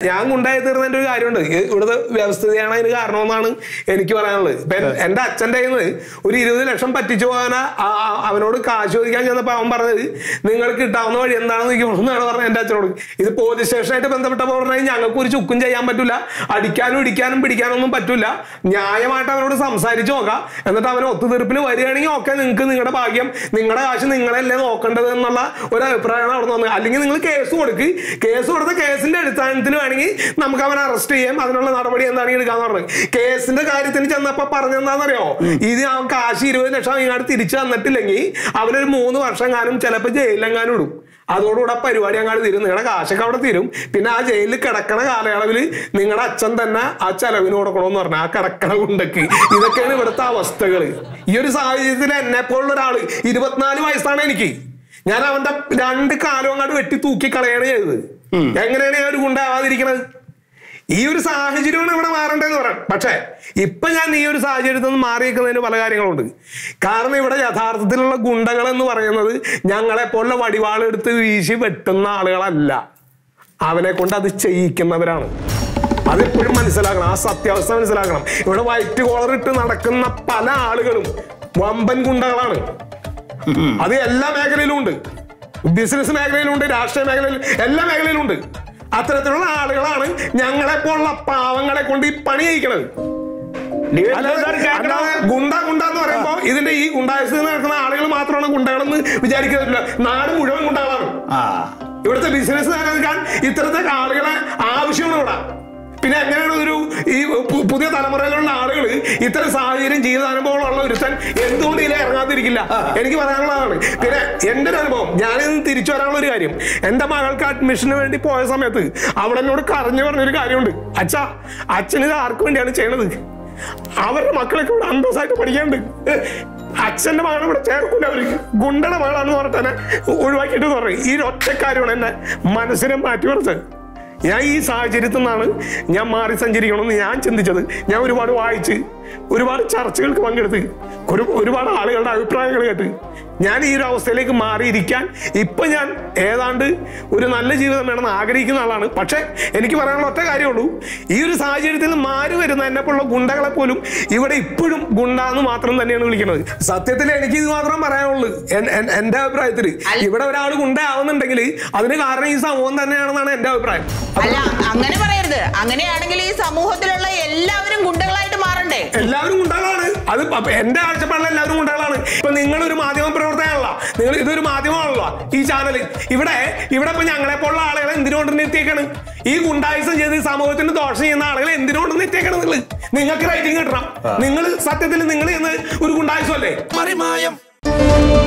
ഞാൻ ഗുണ്ടായി തീർന്നതിന്റെ ഒരു കാര്യമുണ്ട് ഈ ഇവിടുത്തെ വ്യവസ്ഥിതിയാണ് അതിന് കാരണമെന്നാണ് എനിക്ക് പറയാനുള്ളത് ഇപ്പൊ എൻ- എന്റെ അച്ഛൻ്റെ കയ്യിൽ നിന്ന് ഒരു ഇരുപത് ലക്ഷം പറ്റിച്ചു പോകാൻ അവനോട് കാശ് ചോദിക്കാൻ ചെന്നപ്പോ അവൻ പറഞ്ഞത് നിങ്ങൾക്ക് കിട്ടാവുന്ന വഴി എന്താണെന്ന് എനിക്ക് എന്നാണ് പറഞ്ഞത് എന്റെ അച്ഛനോട് ഇത് പോലീസ് സ്റ്റേഷനായിട്ട് ബന്ധപ്പെട്ടപ്പോൾ പറഞ്ഞാൽ ഞങ്ങൾക്ക് ഒരു ചുക്കും ചെയ്യാൻ പറ്റില്ല അടിക്കാനും ഇടിക്കാനും പിടിക്കാനും ഒന്നും പറ്റില്ല ന്യായമായിട്ട് അവനോട് സംസാരിച്ച് നോക്കാം എന്നിട്ട് അവൻ ഒത്തുതീർപ്പിന് വരികയാണെങ്കിൽ ഓക്കെ നിങ്ങൾക്ക് നിങ്ങളുടെ ഭാഗ്യം നിങ്ങളുടെ കാശ് നിങ്ങളല്ലേ നോക്കേണ്ടത് എന്നുള്ള ഒരു അഭിപ്രായമാണ് അവിടെ വന്നത് അല്ലെങ്കിൽ നിങ്ങൾ കേസ് കൊടുക്ക് കേസ് കൊടുത്ത കേസിന്റെ അടിസ്ഥാനത്തിൽ വേണമെങ്കിൽ നമുക്ക് അവനെ അറസ്റ്റ് ചെയ്യാം അതിനുള്ള നടപടി എന്താണെങ്കിൽ എടുക്കാന്ന് പറഞ്ഞു കേസിന്റെ കാര്യത്തിന് ചെന്നപ്പോ പറഞ്ഞെന്താണെന്നറിയോ ഇത് അവൻ കാശ് ഇരുപത് ലക്ഷം ഇങ്ങോട്ട് തിരിച്ചു തന്നിട്ടില്ലെങ്കിൽ അവനൊരു മൂന്ന് വർഷം കാലം ചിലപ്പോൾ ജയിലിലെങ്ങാനും ഇടും അതോടുകൂടെ ആ പരിപാടി അങ്ങോട്ട് തീരും നിങ്ങളുടെ കാശൊക്കെ അവിടെ തീരും പിന്നെ ആ ജയിലിൽ കിടക്കണ കാലയളവിൽ നിങ്ങളുടെ അച്ഛൻ തന്നെ ആ ചെലവിന് കൊടുക്കണമെന്ന് പറഞ്ഞു ആ കിടക്കണ കുണ്ടക്ക് ഇതൊക്കെയാണ് ഇവിടുത്തെ അവസ്ഥകൾ ഈ ഒരു സാഹചര്യത്തിൽ എന്നെ പോലുള്ള ഒരാള് ഇരുപത്തിനാല് വയസ്സാണ് എനിക്ക് ഞാൻ അവന്റെ രണ്ട് കാലം അങ്ങോട്ട് വെട്ടി തൂക്കി കളയാണ് ചെയ്തത് എങ്ങനെയാണ് ഞാൻ ഒരു ഗുണ്ടാവാതിരിക്കണത് ഈ ഒരു സാഹചര്യമാണ് ഇവിടെ മാറേണ്ടതെന്ന് പറയാം പക്ഷേ ഇപ്പൊ ഞാൻ ഈ ഒരു സാഹചര്യത്തിൽ നിന്ന് മാറി നിൽക്കുന്നതിന് പല കാര്യങ്ങളുണ്ട് കാരണം ഇവിടെ യഥാർത്ഥത്തിലുള്ള ഗുണ്ടകൾ എന്ന് പറയുന്നത് ഞങ്ങളെ പോലുള്ള വടിവാളെടുത്ത് വീശി വെട്ടുന്ന ആളുകളല്ല അവനെ കൊണ്ട് അത് ചെയ്യിക്കുന്നവരാണ് അതെപ്പോഴും മനസ്സിലാക്കണം ആ സത്യാവസ്ഥ മനസ്സിലാക്കണം ഇവിടെ വൈറ്റ് കോളർ ഇട്ട് നടക്കുന്ന പല ആളുകളും വമ്പൻ ഗുണ്ടകളാണ് അത് എല്ലാ മേഖലയിലും ഉണ്ട് ബിസിനസ് മേഖലയിലും ഉണ്ട് രാഷ്ട്രീയ മേഖലയിലും എല്ലാ മേഖലയിലും ഉണ്ട് അത്തരത്തിലുള്ള ആളുകളാണ് ഞങ്ങളെ പോലുള്ള പാവങ്ങളെ കൊണ്ട് ഈ പണി ചെയ്യിക്കണത് അല്ലാതെ അല്ലാതെ ഗുണ്ട ഗുണ്ട എന്ന് പറയുമ്പോ ഇതിന്റെ ഈ ഗുണ്ടായസ് നടക്കുന്ന ആളുകൾ മാത്രമാണ് ഗുണ്ടകളെന്ന് വിചാരിക്കുന്നില്ല നാട് മുഴുവൻ ഗുണ്ടകളാണ് ആ ഇവിടുത്തെ ബിസിനസ് നിലനിൽക്കാൻ ഇത്തരത്തെ ആളുകളെ ആവശ്യമാണ് ഇവിടെ പിന്നെ എങ്ങനെയാണ് ഒരു ഈ പു- പുതിയ തലമുറയിലുള്ള ആളുകൾ ഇത്തരം സാഹചര്യം ജീവിതാനുഭവമുള്ള ഒരുത്തൻ എന്തുകൊണ്ട് ഇതിലെ ഇറങ്ങാതിരിക്കില്ല എനിക്ക് പറയാനുള്ളതാണ് പിന്നെ എന്റെ ഒരു അനുഭവം ഞാനിന്ന് തിരിച്ചു വരാനുള്ള ഒരു കാര്യം എന്റെ മകൾക്ക് അഡ്മിഷന് വേണ്ടി പോയ സമയത്ത് അവിടെ എന്നോട് കരഞ്ഞു പറഞ്ഞൊരു കാര്യമുണ്ട് അച്ഛാ അച്ഛന് ഇത് ആർക്ക് വേണ്ടിയാണ് ചെയ്യണത് അവരുടെ മക്കളൊക്കെ ഇവിടെ അന്തസ്സായിട്ട് പഠിക്കാനുണ്ട് അച്ഛന്റെ മകളെ ഇവിടെ ചേർക്കൂല അവർക്ക് ഗുണ്ടയുടെ മകളാണെന്ന് പറഞ്ഞിട്ട് തന്നെ ഒഴിവാക്കിയിട്ട് പറയും ഈ ഒറ്റ കാര്യമാണ് എന്നെ മനസ്സിനെ മാറ്റി മറിച്ചത് ഞാൻ ഈ സാഹചര്യത്തിൽ നിന്നാണ് ഞാൻ മാറി സഞ്ചരിക്കണമെന്ന് ഞാൻ ചിന്തിച്ചത് ഞാൻ ഒരുപാട് വായിച്ച് ഒരുപാട് ചർച്ചകൾക്ക് പങ്കെടുത്ത് ഒരു ഒരുപാട് ആളുകളുടെ അഭിപ്രായങ്ങൾ കേട്ട് ഞാൻ ഈ ഒരു അവസ്ഥയിലേക്ക് മാറിയിരിക്കാൻ ഇപ്പൊ ഞാൻ ഏതാണ്ട് ഒരു നല്ല ജീവിതം വേണമെന്ന് ആഗ്രഹിക്കുന്ന ആളാണ് പക്ഷേ എനിക്ക് പറയാനുള്ള ഒറ്റ കാര്യമുള്ളൂ ഈ ഒരു സാഹചര്യത്തിൽ നിന്ന് മാറി വരുന്ന എന്നെ പോലുള്ള ഗുണ്ടകളെ പോലും ഇവിടെ ഇപ്പോഴും ഗുണ്ട എന്ന് മാത്രം തന്നെയാണ് വിളിക്കുന്നത് സത്യത്തിൽ എനിക്ക് ഇത് മാത്രം പറയാനുള്ളൂ എൻ- എൻ- എന്റെ അഭിപ്രായത്തിൽ ഇവിടെ ഒരാൾ ഗുണ്ട ആവുന്നുണ്ടെങ്കിൽ അതിന് കാരണം ഈ സമൂഹം തന്നെയാണെന്നാണ് എന്റെ അഭിപ്രായം അല്ല അങ്ങനെ പറയരുത് അങ്ങനെയാണെങ്കിൽ ഈ സമൂഹത്തിലുള്ള എല്ലാവരും ഗുണ്ടകളായിട്ട് മാറണ്ടേ എല്ലാവരും ഗുണ്ടകളാണ് അത് പ- എന്റെ കാഴ്ചപ്പാടിൽ എല്ലാവരും ഗുണ്ടകളാണ് ഇപ്പൊ നിങ്ങളൊരു മാധ്യമ പ്രവർത്തകനല്ല നിങ്ങൾ ഇതൊരു മാധ്യമമാണല്ലോ ഈ ചാനൽ ഇവിടെ ഇവിടെ ഇപ്പൊ ഞങ്ങളെ പോലുള്ള ആളുകളെ എന്തിനുകൊണ്ട് നിർത്തിയേക്കാണ് ഈ ഗുണ്ടായുസം ചെയ്ത് ഈ സമൂഹത്തിന് ദോഷം ചെയ്യുന്ന ആളുകളെ എന്തിനുകൊണ്ട് നിർത്തിയേക്കാണ് നിങ്ങൾ നിങ്ങൾക്ക് റേറ്റിംഗ് കിട്ടണം നിങ്ങൾ സത്യത്തിൽ നിങ്ങൾ ഇന്ന് ഒരു ഗുണ്ടായുസം അല്ലേ മറിമായം